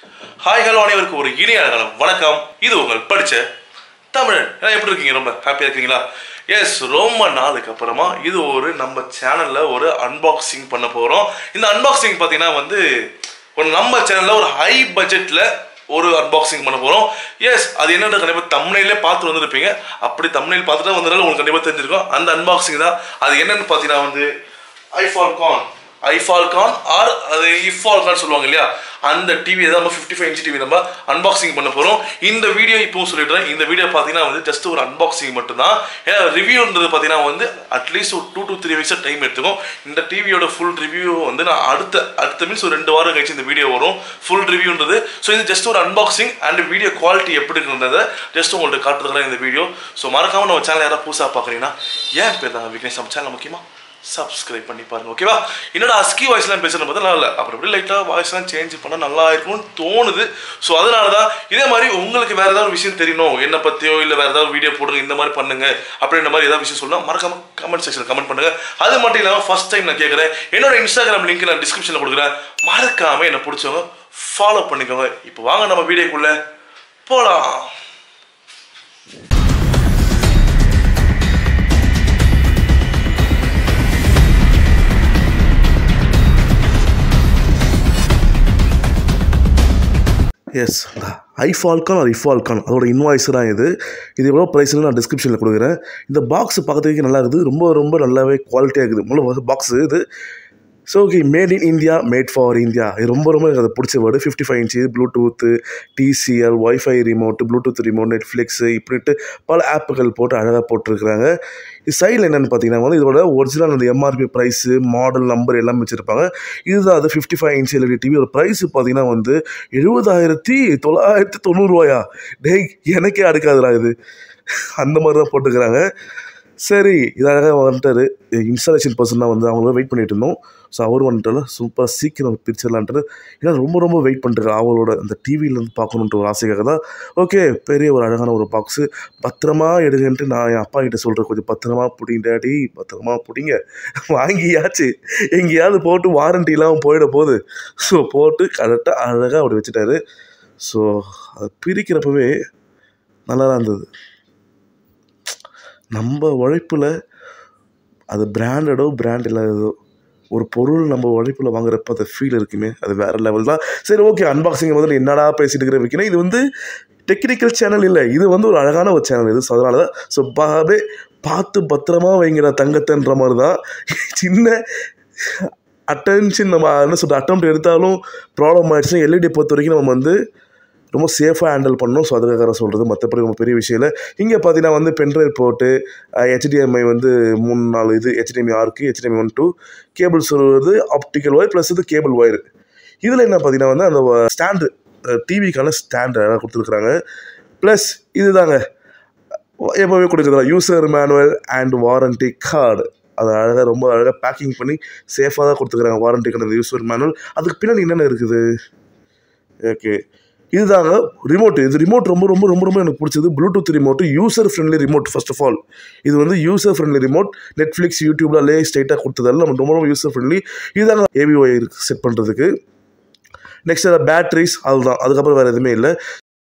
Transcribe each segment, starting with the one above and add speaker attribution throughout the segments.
Speaker 1: Hi hello அனைவருக்கும் ஒரு இனிய காலம் வணக்கம் இது உங்கள் படிச்ச தமிழன் எல்லாம் எப்படி இருக்கீங்க ரொம்ப ஹாப்பியாக இருக்கீங்களா எஸ் ரொம்ப நாளுக்கு அப்புறமா இது ஒரு நம்ம சேனலில் ஒரு அன்பாக்சிங் பண்ண போகிறோம் இந்த அன்பாக்சிங் பார்த்தீங்கன்னா வந்து ஒரு நம்ம சேனலில் ஒரு ஹை பட்ஜெட்டில் ஒரு அன்பாக்சிங் பண்ண போகிறோம் எஸ் அது என்னன்ற கண்டிப்பாக தமிழ்நிலே பார்த்து வந்திருப்பீங்க அப்படி தமிழில் பார்த்துட்டு வந்ததால உங்களுக்கு கண்டிப்பாக தெரிஞ்சிருக்கும் அந்த அன்பாக்சிங் தான் அது என்னன்னு பார்த்தீங்கன்னா வந்து ஐஃபால்கான் ஐஃபால்கான் ஆர் அது இஃபால்கான் சொல்லுவாங்க இல்லையா அந்த டிவி தான் நம்ம ஃபிஃப்டி ஃபைவ் இன்ச் டிவி நம்ம அன்பாக்சிங் பண்ண போகிறோம் இந்த வீடியோ இப்போவும் சொல்லிடுறேன் இந்த வீடியோ பார்த்தீங்கன்னா வந்து ஜஸ்ட் ஒரு அன்பாக்சிங் மட்டும்தான் ஏன்னா ரிவ்யூன்றது பார்த்தீங்கன்னா வந்து அட்லீஸ்ட் ஒரு டூ டு த்ரீ வீக்ஸாக டைம் எடுத்துக்கும் இந்த டிவியோட ஃபுல் ரிவ்யூ வந்து நான் அடுத்த அடுத்த மீன்ஸ் ஒரு ரெண்டு வாரம் கழிச்சு இந்த வீடியோ வரும் ஃபுல் ரிவ்யூன்றது ஸோ இது ஜஸ்ட் ஒரு அன்பாக்சிங் அண்ட் வீடியோ குவாலிட்டி எப்படி இருக்குன்றதை ஜஸ்ட் உங்கள்ட்ட காட்டுறதுக்காக இந்த வீடியோ ஸோ மறக்காம நம்ம சேனல் யாராவது புதுசாக பார்க்குறீங்கன்னா ஏன் பேர் தான் விக்னேஷ் நம்ம சேனல் முக்கியமாக சப்ஸ்கிரைப் பண்ணி பாருங்க ஓகேவா என்னோட அஸ்கி வாய்ஸ்லாம் பேசுறது பார்த்தா நல்லா இல்லை அப்புறம் எப்படி லைட்டாக வாய்ஸ்லாம் சேஞ்ச் பண்ணால் நல்லா இருக்கும்னு தோணுது ஸோ அதனால தான் இதே மாதிரி உங்களுக்கு வேறு ஏதாவது ஒரு விஷயம் தெரியணும் என்னை பற்றியோ இல்லை வேறு ஏதாவது வீடியோ போடுங்க இந்த மாதிரி பண்ணுங்க அப்படின்ற மாதிரி ஏதாவது விஷயம் சொல்லலாம் மறக்காம கமெண்ட் செக்ஷன் கமெண்ட் பண்ணுங்க அது மட்டும் இல்லாமல் ஃபர்ஸ்ட் டைம் நான் கேட்குறேன் என்னோட இன்ஸ்டாகிராம் லிங்க் நான் டிஸ்கிரிப்ஷனில் கொடுக்குறேன் மறக்காம என்னை பிடிச்சவங்க ஃபாலோ பண்ணிக்கோங்க இப்போ வாங்க நம்ம வீடியோக்குள்ளே போகலாம் எஸ் ஐஃபால்கான் ஆர் இஃபால்கான் அதோட இன்வாய்ஸ் தான் இது இது எவ்வளோ ப்ரைஸ்னு நான் டிஸ்கிரிப்ஷனில் கொடுக்குறேன் இந்த பாக்ஸ் பார்க்கறதுக்கு நல்லா இருக்குது ரொம்ப ரொம்ப நல்லாவே குவாலிட்டியாக இருக்குது முதல்ல பாக்ஸ் இது so okay made in India made for India இது ரொம்ப ரொம்ப எனக்கு அது பிடிச்ச word fifty five inch Bluetooth TCL wifi remote Bluetooth remote Netflix இப்படின்ட்டு பல ஆப்புகள் போட்டு அழகாக போட்டிருக்கிறாங்க இது சைடில் என்னென்னு பார்த்தீங்கன்னா வந்து இதோட ஒரிஜினல் அந்த எம்ஆர்பி ப்ரைஸு மாடல் நம்பர் எல்லாம் வச்சுருப்பாங்க இதுதான் அது ஃபிஃப்டி ஃபைவ் இன்ச் எல்இடி டிவியோட ப்ரைஸ் பார்த்தீங்கன்னா வந்து எழுபதாயிரத்தி தொள்ளாயிரத்தி தொண்ணூறுவாயா டேய் எனக்கே அடுக்காதுடா இது அந்த மாதிரி தான் போட்டுக்கிறாங்க சரி இதாக வந்துட்டார் இன்ஸ்டாலேஷன் பர்சன் தான் வந்து அவங்கள வெயிட் பண்ணிட்டு இருந்தோம் ஸோ அவர் வந்துட்டால சூப்பராக சீக்கிரம் பிரிச்சிடலான்ட்டு ஏன்னா ரொம்ப ரொம்ப வெயிட் பண்ணிட்டு அவளோட அந்த டிவியிலேருந்து பார்க்கணுன்ற ஒரு ஆசைக்காக தான் ஓகே பெரிய ஒரு அழகான ஒரு பாக்ஸு பத்திரமா எடுங்கன்ட்டு நான் என் அப்பா கிட்ட சொல்கிறேன் கொஞ்சம் பத்திரமா பிடிங்க டேடி பத்திரமா பிடிங்க வாங்கியாச்சு எங்கேயாவது போட்டு வாரண்டி இல்லாமல் போயிட போகுது ஸோ போட்டு கரெக்டாக அழகாக அப்படி வச்சுட்டாரு ஸோ அது பிரிக்கிறப்பவே நல்லா தான் இருந்தது நம்ம உழைப்பில் அது பிராண்டடோ பிராண்ட் இல்லாததோ ஒரு பொருள் நம்ம உழைப்பில் வாங்குறப்ப அந்த ஃபீல் இருக்குமே அது வேறு லெவல் தான் சரி ஓகே அன்பாக்சிங் வந்து என்னடா பேசிட்டு இருக்கிற வைக்கணும் இது வந்து டெக்னிக்கல் சேனல் இல்லை இது வந்து ஒரு அழகான ஒரு சேனல் இது ஸோ அதனால தான் ஸோ பாபே பார்த்து பத்திரமா வைங்கிற தங்கத்தன்ற மாதிரி தான் சின்ன அட்டென்ஷன் நம்ம என்ன சொல்கிற அட்டம் எடுத்தாலும் ப்ராப்ளம் ஆயிடுச்சுன்னா எல்இடி பொறுத்த வரைக்கும் நம்ம வந்து ரொம்ப சேஃபாக ஹேண்டில் பண்ணணும் ஸோ அதுக்காக சொல்கிறது மற்றபடி ரொம்ப பெரிய விஷயம் இல்லை இங்கே பார்த்தீங்கன்னா வந்து பென்ட்ரைவ் போட்டு ஹெச்டிஎம்ஐ வந்து மூணு நாலு இது ஹெச்டிஎம்ஐ ஆருக்கு ஹெச்டிஎம்ஐ ஒன் டூ கேபிள் சொல்வது ஆப்டிக்கல் ஒயர் ப்ளஸ் இது கேபிள் ஒயர் இதில் என்ன பார்த்தீங்கன்னா வந்து அந்த ஸ்டாண்டு டிவிக்கான ஸ்டாண்டு அழகாக கொடுத்துருக்குறாங்க ப்ளஸ் இதுதாங்க எப்போவே கொடுக்குறதா user manual and warranty card அதை அழகாக ரொம்ப அழகாக பேக்கிங் பண்ணி சேஃபாக தான் கொடுத்துருக்குறாங்க வாரண்டிக்கான அந்த யூசர் மேனுவல் அதுக்கு பின்னாடி என்னென்ன இருக்குது ஓகே இதுதாங்க ரிமோட் இது ரிமோட் ரொம்ப ரொம்ப ரொம்ப ரொம்ப எனக்கு பிடிச்சது Bluetooth remote user friendly remote first of all இது வந்து யூசர் ஃப்ரெண்ட்லி ரிமோட் நெட்ஃப்ளிக்ஸ் யூடியூப்ல லே ஸ்ட்ரைட்டாக கொடுத்ததால நம்ம ரொம்ப ரொம்ப யூசர் ஃப்ரெண்ட்லி இதுதாங்க ஏபிஒய் செட் பண்ணுறதுக்கு நெக்ஸ்ட் அதை பேட்ரிஸ் அதுதான் அதுக்கப்புறம் வேறு எதுவுமே இல்லை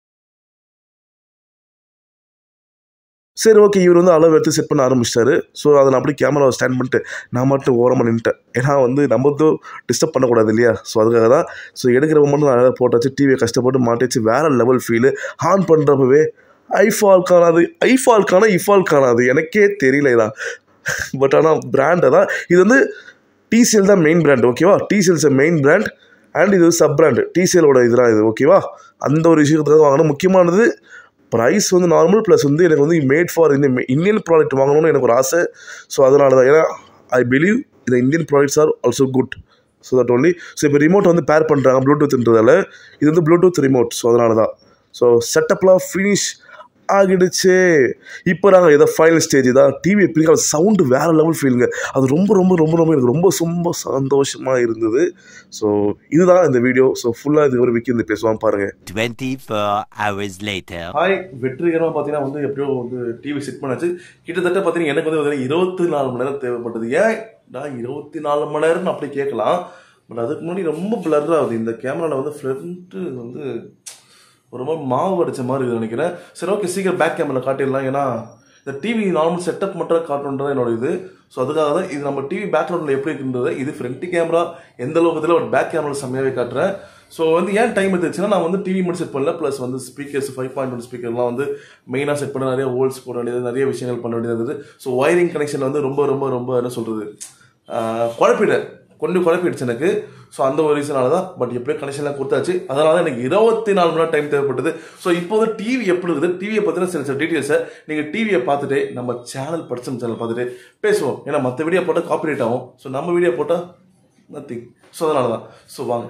Speaker 1: சரி ஓகே இவர் வந்து அளவு எடுத்து செட் பண்ண ஆரம்பிச்சிட்டாரு ஸோ அதை நான் அப்படியே கேமராவை ஸ்டாண்ட் பண்ணிட்டு நான் மட்டும் ஓரமாக நின்ட்டேன் ஏன்னா வந்து நம்ம தான் டிஸ்டர்ப் பண்ணக்கூடாது இல்லையா ஸோ அதுக்காக தான் ஸோ எடுக்கிறவங்க மட்டும் நான் அழகாக போட்டாச்சு டிவியை கஷ்டப்பட்டு மாட்டிச்சு வேறு லெவல் ஃபீலு ஆன் பண்ணுறப்பவே ஐஃபால் காணாது ஐஃபால் காணா இஃபால் காணாது எனக்கே தெரியல இதான் பட் ஆனால் பிராண்டை தான் இது வந்து டிசிஎல் தான் மெயின் பிராண்ட் ஓகேவா டிசிஎல்ஸ் மெயின் பிராண்ட் அண்ட் இது சப் பிராண்டு டிசிஎலோட இதுதான் இது ஓகேவா அந்த ஒரு விஷயத்துக்காக வாங்கணும் முக்கியமானது ப்ரைஸ் வந்து நார்மல் ப்ளஸ் வந்து எனக்கு வந்து மேட் ஃபார் இந்த இந்தியன் ப்ராடக்ட் வாங்கணும்னு எனக்கு ஒரு ஆசை ஸோ அதனால தான் ஏன்னா ஐ பிலீவ் இந்த Indian products are also good so that only so இப்போ ரிமோட் வந்து பேர் பண்ணுறாங்க ப்ளூடூத்ன்றதால இது வந்து ப்ளூடூத் ரிமோட் ஸோ அதனால தான் ஸோ செட்டப்லாம் ஃபினிஷ் ஆகிடுச்சு இப்போ நாங்கள் இதை ஃபைனல் ஸ்டேஜ் தான் டிவி எப்படி சவுண்டு வேறு லெவல் ஃபீலுங்க அது ரொம்ப ரொம்ப ரொம்ப ரொம்ப எனக்கு ரொம்ப ரொம்ப சந்தோஷமாக இருந்தது ஸோ இதுதான் இந்த வீடியோ ஸோ ஃபுல்லாக இது ஒரு விக்கி இந்த பேசுவான் பாருங்கள்
Speaker 2: 24 hours later.
Speaker 1: ஹாய் வெற்றிகரமாக பார்த்தீங்கன்னா வந்து எப்படியோ வந்து டிவி செட் பண்ணாச்சு கிட்டத்தட்ட பார்த்தீங்கன்னா எனக்கு வந்து இருபத்தி நாலு மணி நேரம் தேவைப்பட்டது ஏன் நான் இருபத்தி நாலு மணி நேரம்னு அப்படி கேட்கலாம் பட் அதுக்கு முன்னாடி ரொம்ப பிளர் ஆகுது இந்த கேமராவில் வந்து ஃப்ரண்ட்டு வந்து ஒரு மாதிரி மாவு அடிச்ச மாதிரி இருக்குது நினைக்கிறேன் சரி ஓகே சீக்கிரம் பேக் கேமரா காட்டிடலாம் ஏன்னா இந்த டிவி நார்மல் செட்டப் மட்டும் காட்டணுன்றது என்னோட இது ஸோ அதுக்காக தான் இது நம்ம டிவி பேக்ரவுண்டில் எப்படி இருக்குன்றது இது ஃப்ரண்ட் கேமரா எந்த அளவுக்கு ஒரு பேக் கேமரா செம்மையாகவே காட்டுறேன் ஸோ வந்து ஏன் டைம் எடுத்துச்சுன்னா நான் வந்து டிவி மட்டும் செட் பண்ணல ப்ளஸ் வந்து ஸ்பீக்கர்ஸ் ஃபைவ் பாயிண்ட் ஒன் ஸ்பீக்கர்லாம் வந்து மெயினாக செட் பண்ண நிறைய ஹோல்ஸ் போட வேண்டியது நிறைய விஷயங்கள் பண்ண வேண்டியது இருந்தது ஸோ ஒயரிங் கனெக்ஷன் வந்து ரொம்ப ரொம்ப ரொம்ப என்ன சொல்கிறது குழப்பிட கொண்டு குழப்பிடுச்சு எனக்கு ஸோ அந்த ஒரு ரீசனால தான் பட் எப்படியோ கனெக்ஷன்லாம் கொடுத்தாச்சு அதனால தான் எனக்கு இருபத்தி நாலு மணி நேரம் டைம் தேவைப்பட்டது ஸோ இப்போ வந்து டிவி எப்படி இருக்குது டிவியை பற்றின சில சில டீட்டெயில்ஸை நீங்கள் டிவியை பார்த்துட்டு நம்ம சேனல் படிச்சம் சேனல் பார்த்துட்டு பேசுவோம் ஏன்னா மற்ற வீடியோ போட்டால் காப்பிரைட் ஆகும் ஸோ நம்ம வீடியோ போட்டால் நத்திங் ஸோ அதனால தான் ஸோ வாங்க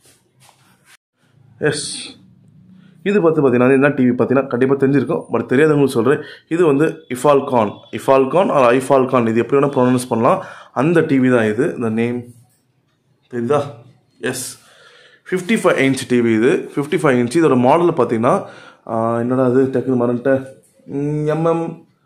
Speaker 1: எஸ் இது பார்த்து பார்த்தீங்கன்னா என்ன டிவி பார்த்தீங்கன்னா கண்டிப்பாக தெரிஞ்சிருக்கும் பட் தெரியாதவங்களுக்கு சொல்கிறேன் இது வந்து இஃபால்கான் இஃபால்கான் ஆர் ஐஃபால்கான் இது எப்படி வேணால் ப்ரொனவுன்ஸ் பண்ணலாம் அந்த டிவி தான் இது இந்த நேம் தெரியுதா yes fifty five inch TV இது ஃபிஃப்டி ஃபைவ் இன்ச் இதோட மாடல் பார்த்தீங்கன்னா ஆஹ், என்னடா அது டக்குன்னு மறந்துட்டேன் எம்எம்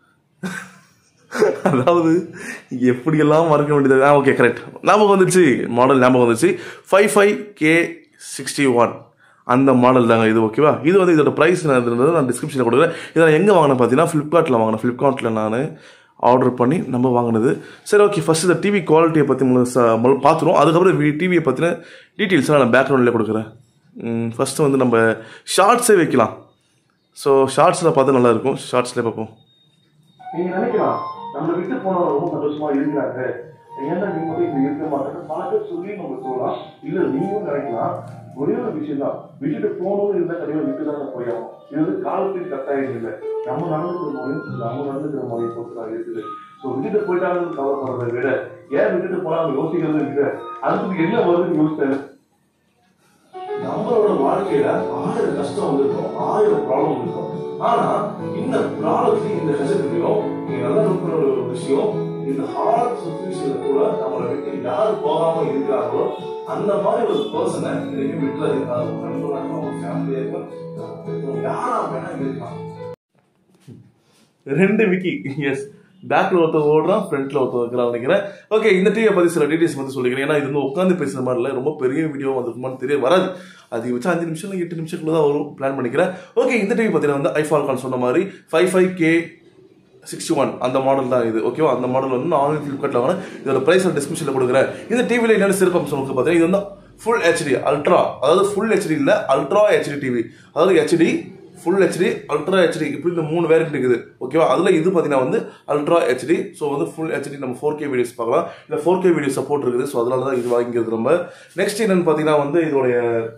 Speaker 1: அதாவது எப்படியெல்லாம் மறக்க வேண்டியது ஆ ஓகே கரெக்ட் ஞாபகம் வந்துச்சு மாடல் ஞாபகம் வந்துச்சு five five K sixty one அந்த மாடல் தாங்க இது ஓகேவா இது வந்து இதோட ப்ரைஸ் நான் இருந்தது நான் டிஸ்கிரிப்ஷனில் கொடுக்குறேன் இதை நான் எங்கே வாங்கினேன் பார்த்தீங்கன்னா ஃப்ளிப்கார்ட்டில் வாங்கினேன் ஃப்ளிப்கார்ட்டில் நான் ஆர்டர் பண்ணி நம்ம வாங்கினது சரி ஓகே ஃபஸ்ட் இந்த டிவி குவாலிட்டியை பற்றி முதல்ல பார்த்துருவோம் அதுக்கப்புறம் டிவியை பற்றின டீட்டெயில்ஸ்லாம் நான் பேக்ரவுண்டில் கொடுக்குறேன் ஃபஸ்ட்டு வந்து நம்ம ஷார்ட்ஸே வைக்கலாம் ஸோ ஷார்ட்ஸில் பார்த்தா நல்லாயிருக்கும் ஷார்ட்ஸ்லேயே பார்ப்போம்
Speaker 3: நீங்க நினைக்கலாம் நம்மளை விட்டு போனவங்க ரொம்ப சந்தோஷமா இருக்கிறாங்க ஏன்னா நீங்க மட்டும் இப்படி இருக்க மாட்டாங்க பல பேர் சொல்லி நம்ம சொல்லலாம் இல்ல நீங்களும் நினைக்கலாம் ஒரே ஒரு விஷயம் தான் விட்டுட்டு போகணும்னு இருந்தா கண்டிப்பா விட்டு தான் போயாகும் இது வந்து காலத்தின் கட்டாயம் இல்லை நம்ம நடந்துக்கிற முறை நம்ம நடந்துக்கிற முறையை பொறுத்து தான் இருக்குது ஸோ விட்டுட்டு போயிட்டாங்கன்னு கவலைப்படுறதை விட ஏன் விட்டுட்டு போனாங்க யோசிக்கிறதை விட அதுக்கு என்ன வருதுன்னு யோசிச்சேன் நம்மளோட வாழ்க்கையில ஆயிரம் கஷ்டம் வந்திருக்கும் ஆயிரம் ப்ராப்ளம் இருக்கும் ஆனா இந்த ப்ராப்ளத்தையும் இந்த கஷ்டத்தையும் நீங்க நல்லா நோக்கிற ஒரு விஷயம் இந்த ஹார்ட் சுச்சுவேஷன்ல கூட நம்மளை விட்டு யார் போகாம இருக்கிறாங்களோ அந்த மாதிரி ஒரு பர்சனை எனக்கு விட்டுறது அது ஒரு நண்பராக இருக்கும், ஒரு ஃபேமிலியா இருக்கும் யாரா வேணா இருக்கலாம்
Speaker 1: ரெண்டு விக்கி எஸ் பேக்கில் ஒருத்தர் ஓடுறான் ஃப்ரண்ட்ல ஒருத்தர் இருக்கிறான் நினைக்கிறேன் ஓகே இந்த டிவியை பற்றி சில டீடைல்ஸ் வந்து சொல்லிக்கிறேன் ஏன்னா இது வந்து உட்காந்து பேசுற மாதிரி இல்லை ரொம்ப பெரிய வீடியோ வந்துருக்குமான்னு தெரிய வராது அது வச்சு அஞ்சு நிமிஷம் எட்டு நிமிஷத்துக்குள்ள தான் வரும் பிளான் பண்ணிக்கிறேன் ஓகே இந்த டிவி பார்த்தீங்கன்னா வந்து ஐஃபால்கான் சொன்ன மாதிரி five five K sixty one அந்த மாடல் தான் இது ஓகேவா அந்த மாடல் வந்து நான் ஆன்லைன் ஃபிளிப்கார்ட்டில் வாங்கினேன் இதோட ப்ரைஸ் நான் டிஸ்கிரிப்ஷனில் கொடுக்குறேன் இந்த டிவியில் என்னென்ன சிறப்பம்சம் உங்களுக்கு பார்த்தீங்கன்னா இது வந்து ஃபுல் ஹெச்டி அல்ட்ரா அதாவது ஃபுல் ஹெச்டி இல்லை அல்ட்ரா ஹெச்டி டிவி அதாவது HD full HD ultra HD இப்படி இந்த மூணு வேரியன்ட் இருக்குது ஓகேவா அதில் இது பார்த்தீங்கன்னா வந்து அல்ட்ரா ஹெச்டி ஸோ வந்து ஃபுல் ஹெச்டி நம்ம ஃபோர் கே வீடியோஸ் பார்க்கலாம் இல்லை ஃபோர் கே வீடியோ சப்போர்ட் இருக்குது ஸோ அதனால தான் இது வாங்கிக்கிறது நம்ம நெக்ஸ்ட் என்னன்னு பார்த்தீங்கன்னா வந்து இதோடைய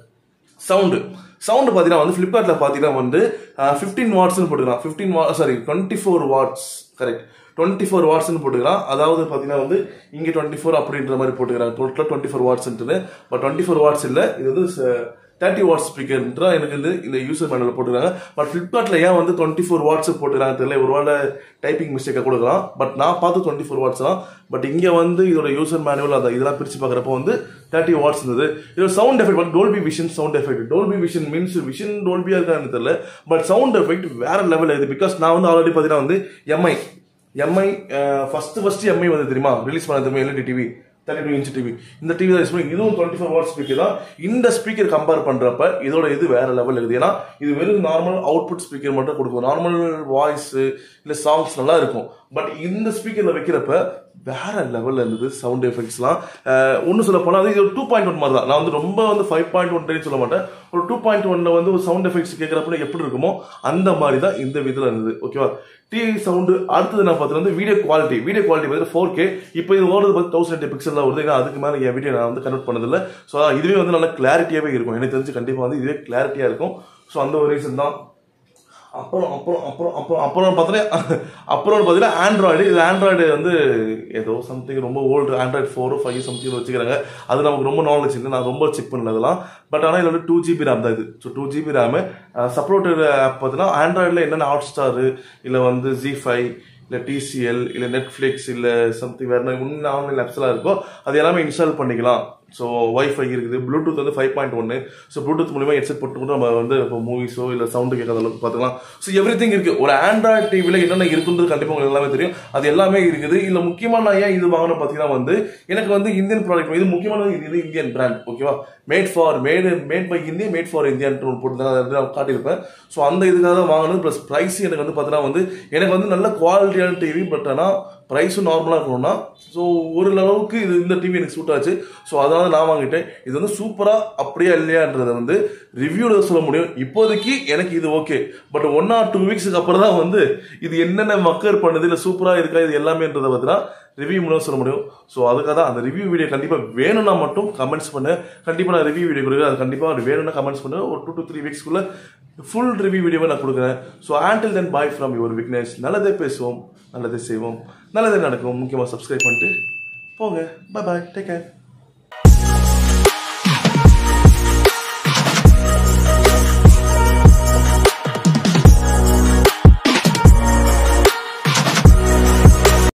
Speaker 1: சவுண்டு சவுண்டு பார்த்தீங்கன்னா வந்து ஃப்ளிப்கார்ட்டில் பார்த்தீங்கன்னா வந்து ஃபிஃப்டீன் வாட்ஸ்னு போட்டுக்கலாம் ஃபிஃப்டீன் வா sorry twenty four watts correct twenty four வாட்ஸ்னு போட்டுக்கலாம் அதாவது பார்த்தீங்கன்னா வந்து இங்கே டுவெண்ட்டி ஃபோர் அப்படின்ற மாதிரி போட்டுக்கிறாங்க டோட்டலாக டுவெண்ட்டி ஃபோர் வாட்ஸ்ன்ட்டு பட் டுவெண்ட்டி ஃபோர் வாட்ஸ் இல்லை இது வந்து தேர்ட்டி வாட்ஸ் ஸ்பீக்கர்ன்ற எனக்கு வந்து இந்த யூசர் மேனுவல் போட்டுருக்காங்க பட் ஃப்ளிப்கார்ட்டில் ஏன் வந்து டுவெண்ட்டி ஃபோர் வாட்ஸ் போட்டுக்கிறாங்க தெரியல ஒரு வேளை டைப்பிங் மிஸ்டேக்காக கொடுக்கலாம் பட் நான் பார்த்து டுவெண்ட்டி ஃபோர் வாட்ஸ் தான் பட் இங்கே வந்து இதோட யூசர் மேனுவல் அந்த இதெல்லாம் பிரித்து பார்க்குறப்போ வந்து தேர்ட்டி வாட்ஸ் இருந்தது இதோட சவுண்ட் எஃபெக்ட் வந்து Dolby Vision sound effect Dolby Vision means vision டோல்பியாக இருக்கான்னு தெரியல பட் சவுண்ட் எஃபெக்ட் வேற லெவல் இது பிகாஸ் நான் வந்து ஆல்ரெடி பார்த்தீங்கன்னா வந்து Mi Mi first first Mi வந்து தெரியுமா ரிலீஸ் பண்ண தெரியுமா LED TV thirty two inch TV இந்த டிவி தான் யூஸ் பண்ணி இதுவும் டுவெண்ட்டி ஃபோர் வாட் ஸ்பீக்கர் தான் இந்த ஸ்பீக்கர் கம்பேர் பண்றப்ப இதோட இது வேற லெவல் இருக்குது ஏன்னா இது வெறும் நார்மல் அவுட்புட் ஸ்பீக்கர் மட்டும் கொடுக்கும் நார்மல் வாய்ஸ் இல்ல சாங்ஸ் நல்லா இருக்கும் பட் இந்த ஸ்பீக்கர்ல வைக்கிறப்ப வேற லெவல்ல இருந்தது சவுண்ட் எஃபெக்ட்ஸ்லாம் ஒன்று சொல்ல போனால் அது இது டூ பாயிண்ட் ஒன் மாதிரி தான் நான் வந்து ரொம்ப வந்து ஃபைவ் பாயிண்ட் ஒன் சொல்ல மாட்டேன் ஒரு டூ பாயிண்ட் ஒன்ல வந்து ஒரு சவுண்ட் எஃபெக்ட்ஸ் கேட்குறப்ப எப்படி இருக்குமோ அந்த மாதிரி தான் இந்த விதில் இருந்தது ஓகேவா டிவி சவுண்டு அடுத்தது நான் பார்த்தது வந்து வீடியோ குவாலிட்டி வீடியோ குவாலிட்டி வந்து ஃபோர் கே இப்போ இது ஓடுறது பார்த்து தௌசண்ட் எயிட்டி பிக்சல் தான் வருது ஏன்னா அதுக்கு மேலே என் வீடியோ நான் வந்து கன்வெர்ட் பண்ணதில்லை ஸோ இதுவே வந்து நல்லா கிளாரிட்டியாகவே இருக்கும் எனக்கு தெரிஞ்சு கண்டிப்பாக வந்து இதுவே கிளாரிட்டியாக இருக்கும் ஸோ அந்த ஒரு ரீசன் தான் அப்புறம் அப்புறம் அப்புறம் அப்புறம் அப்புறம் பார்த்தீங்கன்னா அப்புறம் பார்த்தீங்கன்னா ஆண்ட்ராய்டு இது ஆண்ட்ராய்டு வந்து ஏதோ சம்திங் ரொம்ப old Android four o five something வச்சுக்கிறாங்க அது நமக்கு ரொம்ப நாலேஜ் இல்லை நான் ரொம்ப செக் பண்ணல அதெல்லாம் பட் ஆனால் இதில் வந்து டூ ஜிபி ரேம் தான் இது so two GB RAM supported app பார்த்தீங்கன்னா ஆண்ட்ராய்டில் என்னென்ன ஹாட் ஸ்டாரு இல்லை வந்து ஜி ஃபைவ் இல்லை டிசிஎல் இல்லை நெட்ஃப்ளிக்ஸ் இல்லை சம்திங் வேறு இன்னும் ஆன்லைன் ஆப்ஸ்லாம் இருக்கோ அது எல்லாமே இன்ஸ்டால் பண்ணிக்கலாம் ஸோ வைஃபை இருக்குது ப்ளூடூத் வந்து ஃபைவ் பாயிண்ட் ஒன்று ஸோ ப்ளூடூத் மூலிமா ஹெட்செட் போட்டு கூட நம்ம வந்து இப்போ மூவிஸோ இல்லை சவுண்டு கேட்காத அளவுக்கு பார்த்துக்கலாம் ஸோ எவ்ரி திங் இருக்குது ஒரு ஆண்ட்ராய்ட் டிவியில் என்னென்ன இருக்குன்றது கண்டிப்பாக உங்களுக்கு எல்லாமே தெரியும் அது எல்லாமே இருக்குது இல்லை முக்கியமாக நான் ஏன் இது வாங்கணும் பார்த்தீங்கன்னா வந்து எனக்கு வந்து இந்தியன் ப்ராடக்ட் இது முக்கியமான இது இது இந்தியன் பிராண்ட் ஓகேவா made for made made by India made for இந்தியான்னு ஒன்று போட்டு தான் அதை நான் காட்டியிருப்பேன் ஸோ அந்த இதுக்காக தான் வாங்கணும் ப்ளஸ் ப்ரைஸ் எனக்கு வந்து பார்த்தீங்கன்னா வந்து எனக்கு வந்து நல்ல குவாலிட்டியான டிவி பட் ஆனால் ப்ரைஸும் நார்மலாக இருக்கணும்னா ஸோ ஒரு அளவுக்கு இது இந்த டிவி எனக்கு சூட் ஆச்சு ஸோ அதனால நான் வாங்கிட்டேன் இது வந்து சூப்பராக அப்படியா இல்லையான்றதை வந்து ரிவ்யூவில் சொல்ல முடியும் இப்போதைக்கு எனக்கு இது okay but one or two வீக்ஸுக்கு அப்புறம் தான் வந்து இது என்னென்ன மக்கர் பண்ணுது இல்லை சூப்பராக இருக்கா இது எல்லாமேன்றதை பார்த்தீங்கன்னா ரிவ்யூ மூலம் சொல்ல முடியும் ஸோ அதுக்காக தான் அந்த ரிவ்யூ வீடியோ கண்டிப்பாக வேணும்னா மட்டும் கமெண்ட்ஸ் பண்ணு கண்டிப்பாக நான் ரிவ்யூ வீடியோ கொடுக்குறேன் அது கண்டிப்பாக அது வேணும்னா கமெண்ட்ஸ் பண்ணு ஒரு டூ டு த்ரீ வீக்ஸ்க்குள்ள ஃபுல் ரிவ்யூ வீடியோவை நான் கொடுக்குறேன் so and till then bye from your Vignesh நல்லதே பேசுவோம் நல்லதே செய்வோம் நல்லதே நடக்கும் முக்கியமாக சப்ஸ்கிரைப் பண்ணிட்டு போங்க பை பாய் டேக் கேர்